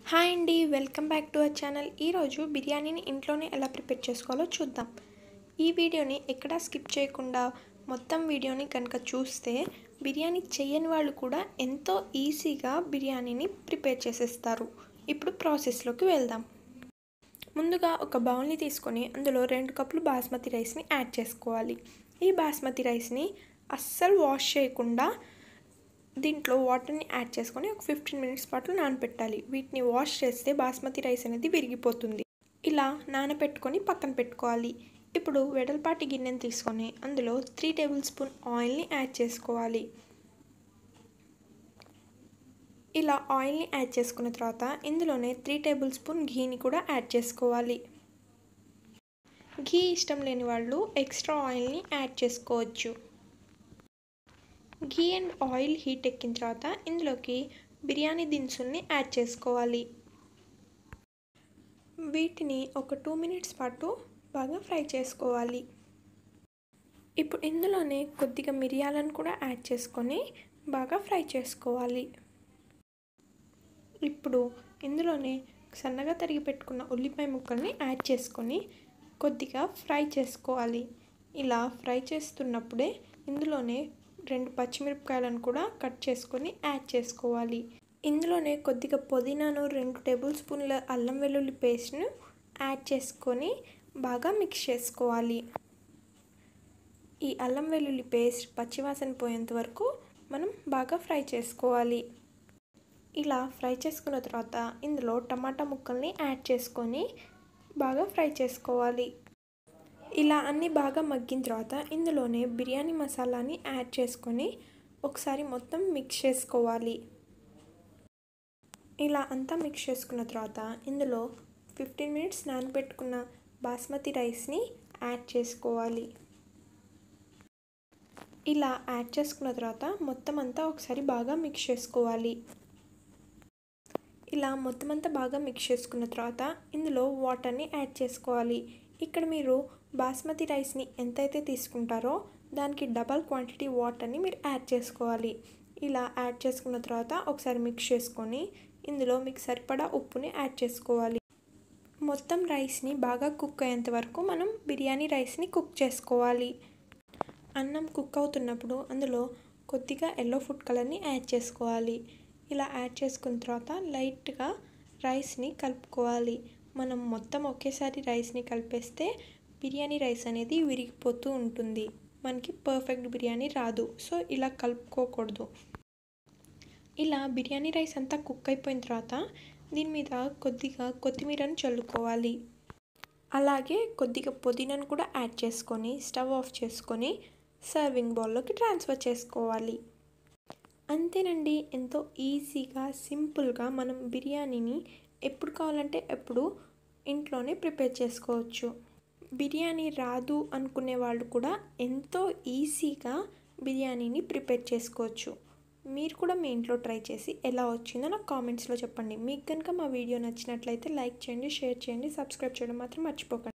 hi అండి welcome back to our channel ఈరోజు బిర్యానీని ఇంట్లోనే ఎలా ప్రిపేర్ చేసుకోవాలో చూద్దాం ఈ వీడియోని ఎక్కడా స్కిప్ చేయకుండా మొత్తం వీడియోని కనుక చూస్తే బిర్యానీ చేయని వాళ్ళు కూడా ఎంతో ఈజీగా బిర్యానీని ప్రిపేర్ చేసేస్తారు ఇప్పుడు ప్రాసెస్లోకి వెళ్దాం ముందుగా ఒక బౌల్ని తీసుకొని అందులో రెండు కప్పులు బాస్మతి రైస్ని యాడ్ చేసుకోవాలి ఈ బాస్మతి రైస్ని అస్సలు వాష్ చేయకుండా దీంట్లో వాటర్ని యాడ్ చేసుకొని ఒక ఫిఫ్టీన్ మినిట్స్ పాటు నానబెట్టాలి వీటిని వాష్ చేస్తే బాస్మతి రైస్ అనేది విరిగిపోతుంది ఇలా నానబెట్టుకొని పక్కన పెట్టుకోవాలి ఇప్పుడు వెడల్పాటి గిన్నెని తీసుకొని అందులో త్రీ టేబుల్ స్పూన్ ఆయిల్ని యాడ్ చేసుకోవాలి ఇలా ఆయిల్ని యాడ్ చేసుకున్న తర్వాత ఇందులోనే త్రీ టేబుల్ స్పూన్ ఘీని కూడా యాడ్ చేసుకోవాలి ఘీ ఇష్టం లేని వాళ్ళు ఎక్స్ట్రా ఆయిల్ని యాడ్ చేసుకోవచ్చు ఘీ అండ్ ఆయిల్ హీట్ ఎక్కిన తర్వాత ఇందులోకి బిర్యానీ దినుసుల్ని యాడ్ చేసుకోవాలి వీటిని ఒక టూ మినిట్స్ పాటు బాగా ఫ్రై చేసుకోవాలి ఇప్పుడు ఇందులోనే కొద్దిగా మిరియాలను కూడా యాడ్ చేసుకొని బాగా ఫ్రై చేసుకోవాలి ఇప్పుడు ఇందులోనే సన్నగా తరిగి పెట్టుకున్న ఉల్లిపాయ ముక్కల్ని యాడ్ చేసుకొని కొద్దిగా ఫ్రై చేసుకోవాలి ఇలా ఫ్రై చేస్తున్నప్పుడే ఇందులోనే రెండు పచ్చిమిరపకాయలను కూడా కట్ చేసుకొని యాడ్ చేసుకోవాలి ఇందులోనే కొద్దిగా పుదీనాను రెండు టేబుల్ స్పూన్ల అల్లం వెల్లుల్లి పేస్ట్ను యాడ్ చేసుకొని బాగా మిక్స్ చేసుకోవాలి ఈ అల్లం వెల్లుల్లి పేస్ట్ పచ్చివాసన పోయేంత వరకు మనం బాగా ఫ్రై చేసుకోవాలి ఇలా ఫ్రై చేసుకున్న తర్వాత ఇందులో టమాటా ముక్కల్ని యాడ్ చేసుకొని బాగా ఫ్రై చేసుకోవాలి ఇలా అన్నీ బాగా మగ్గిన తర్వాత ఇందులోనే బిర్యానీ మసాలాని యాడ్ చేసుకొని ఒకసారి మొత్తం మిక్స్ చేసుకోవాలి ఇలా అంతా మిక్స్ చేసుకున్న తర్వాత ఇందులో ఫిఫ్టీన్ మినిట్స్ నానబెట్టుకున్న బాస్మతి రైస్ని యాడ్ చేసుకోవాలి ఇలా యాడ్ చేసుకున్న తర్వాత మొత్తం అంతా ఒకసారి బాగా మిక్స్ చేసుకోవాలి ఇలా మొత్తం అంతా బాగా మిక్స్ చేసుకున్న తర్వాత ఇందులో వాటర్ని యాడ్ చేసుకోవాలి ఇక్కడ మీరు బాస్మతి రైస్ని ఎంతైతే తీసుకుంటారో దానికి డబల్ క్వాంటిటీ వాటర్ని మీరు యాడ్ చేసుకోవాలి ఇలా యాడ్ చేసుకున్న తర్వాత ఒకసారి మిక్స్ చేసుకొని ఇందులో మీకు సరిపడా ఉప్పుని యాడ్ చేసుకోవాలి మొత్తం రైస్ని బాగా కుక్ అయ్యేంత వరకు మనం బిర్యానీ రైస్ని కుక్ చేసుకోవాలి అన్నం కుక్ అవుతున్నప్పుడు అందులో కొద్దిగా ఎల్లో ఫుడ్ కలర్ని యాడ్ చేసుకోవాలి ఇలా యాడ్ చేసుకున్న తర్వాత లైట్గా రైస్ని కలుపుకోవాలి మనం మొత్తం ఒకేసారి రైస్ని కలిపేస్తే బిర్యానీ రైస్ అనేది విరిగిపోతూ ఉంటుంది మనకి పర్ఫెక్ట్ బిర్యానీ రాదు సో ఇలా కలుపుకోకూడదు ఇలా బిర్యానీ రైస్ అంతా కుక్ అయిపోయిన తర్వాత దీని మీద కొద్దిగా కొత్తిమీరను చల్లుకోవాలి అలాగే కొద్దిగా పుదీనాను కూడా యాడ్ చేసుకొని స్టవ్ ఆఫ్ చేసుకొని సర్వింగ్ బౌల్లోకి ట్రాన్స్ఫర్ చేసుకోవాలి అంతేనండి ఎంతో ఈజీగా సింపుల్గా మనం బిర్యానీని ఎప్పుడు కావాలంటే ఎప్పుడు ఇంట్లోనే ప్రిపేర్ చేసుకోవచ్చు బిర్యానీ రాదు అనుకునే వాళ్ళు కూడా ఎంతో ఈజీగా బిర్యానీని ప్రిపేర్ చేసుకోవచ్చు మీరు కూడా మీ ఇంట్లో ట్రై చేసి ఎలా వచ్చిందో నాకు కామెంట్స్లో చెప్పండి మీకు కనుక మా వీడియో నచ్చినట్లయితే లైక్ చేయండి షేర్ చేయండి సబ్స్క్రైబ్ చేయడం మాత్రం మర్చిపోకండి